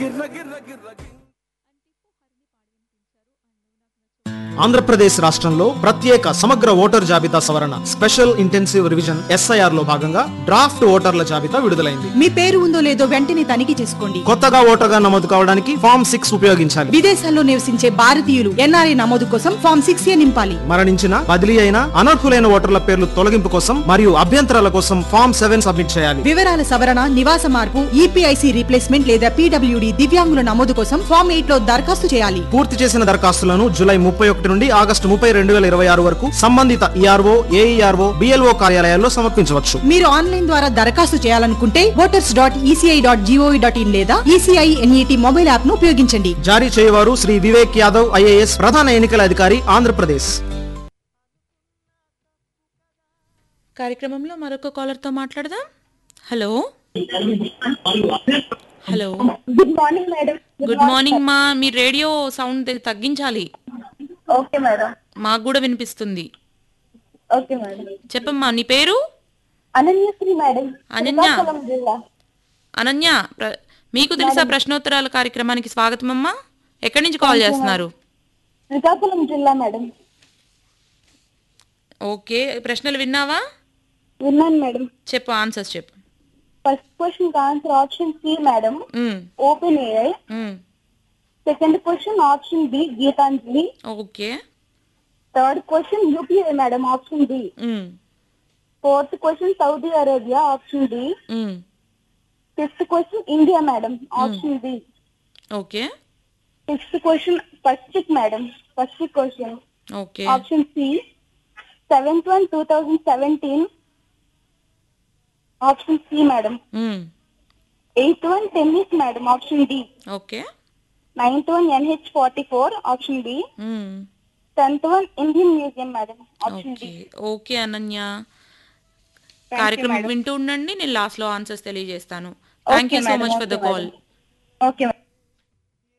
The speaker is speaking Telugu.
ఆంధ్రప్రదేశ్ రాష్ట్రంలో ప్రత్యేక సమగ్ర ఓటర్ జాబితా సవరణ స్పెషల్ ఇంటెన్సివ్ రివిజన్ ఎస్ఐఆర్ లో భాగంగా డ్రాఫ్ట్ ఓటర్ల జాబితా విడుదలైంది మీ పేరు ఉందో లేదో వెంటనే తనిఖీ చేసుకోండి కొత్తగా ఓటర్గా నమోదు కావడానికి ఫామ్ సిక్స్ ఉపయోగించాలి విదేశాల్లో నివసించే భారతీయులు ఎన్ఆర్ఐ నమోదు కోసం ఫామ్ సిక్స్ ఏ నింపాలి మరణించిన బదిలీ అయిన అనర్హులైన ఓటర్ల పేర్లు తొలగింపు కోసం మరియు అభ్యంతరాల కోసం ఫామ్ సెవెన్ సబ్మిట్ చేయాలి వివరాల సవరణ నివాస మార్పు ఈపీఐసి రీప్లేస్మెంట్ లేదా పీడబ్ల్యూడి దివ్యాంగుల నమోదు కోసం ఫామ్ ఎయిట్ లో దరఖాస్తు చేయాలి పూర్తి చేసిన దరఖాస్తులను జూలై ముప్పై ఒకటి నుండి ఆగస్టు ముప్పై రెండు వేల ఇరవై ఆరు వరకు సంబంధిత ఈఆర్ఓ ఏఈఆర్ఓ బిఎల్ఓ కార్యాలయాల్లో సమర్పించవచ్చు మీరు ఆన్లైన్ ద్వారా దరఖాస్తు చేయాలనుకుంటే voters dot ECI dot GOV dot in లేదా ఈసీఐ ఎన్ఈటి మొబైల్ యాప్ ను ఉపయోగించండి జారీ చేయవారు శ్రీ వివేక్ యాదవ్ ఐఏఎస్ ప్రధాన ఎన్నికల అధికారి ఆంధ్రప్రదేశ్ కార్యక్రమంలో మరొక కాలర్తో మాట్లాడదాం hello hello good morning madam good morning మా మీ రేడియో సౌండ్ తగ్గించాలి ఓకే మేడం మాకు కూడా వినిపిస్తుంది ఓకే మేడం చెప్పమ్మా నీ పేరు అనన్యశ్రీ మేడం అనన్య. శ్రీకాకుళం జిల్లా అనన్య ప్ర- మీకు తెలుసా ప్రశ్నోత్తరాల కార్యక్రమానికి స్వాగతం అమ్మా ఎక్కడి నుంచి కాల్ చేస్తున్నారు శ్రీకాకుళం జిల్లా మేడం ఓకే ప్రశ్నలు విన్నావా విన్నాను మేడం చెప్పు ఆన్సర్స్ చెప్పు first question answer option C madam um, open AI um, second question option B Gitanjali okay third question UPI madam option D um, fourth question Saudi Arabia option D um, fifth question India madam option D okay sixth question Pacific madam Pacific question okay option C seventh one two thousand seventeen option C madam um, eighth one tennis madam option D okay ninth one NH forty four option B um. Tenth one Indian museum madam option D okay okay Ananya కార్యక్రమం వింటూ ఉండండి నేను లాస్ట్ లో ఆన్సర్స్ తెలియజేస్తాను thank you so madam. Much for the Okay, call okay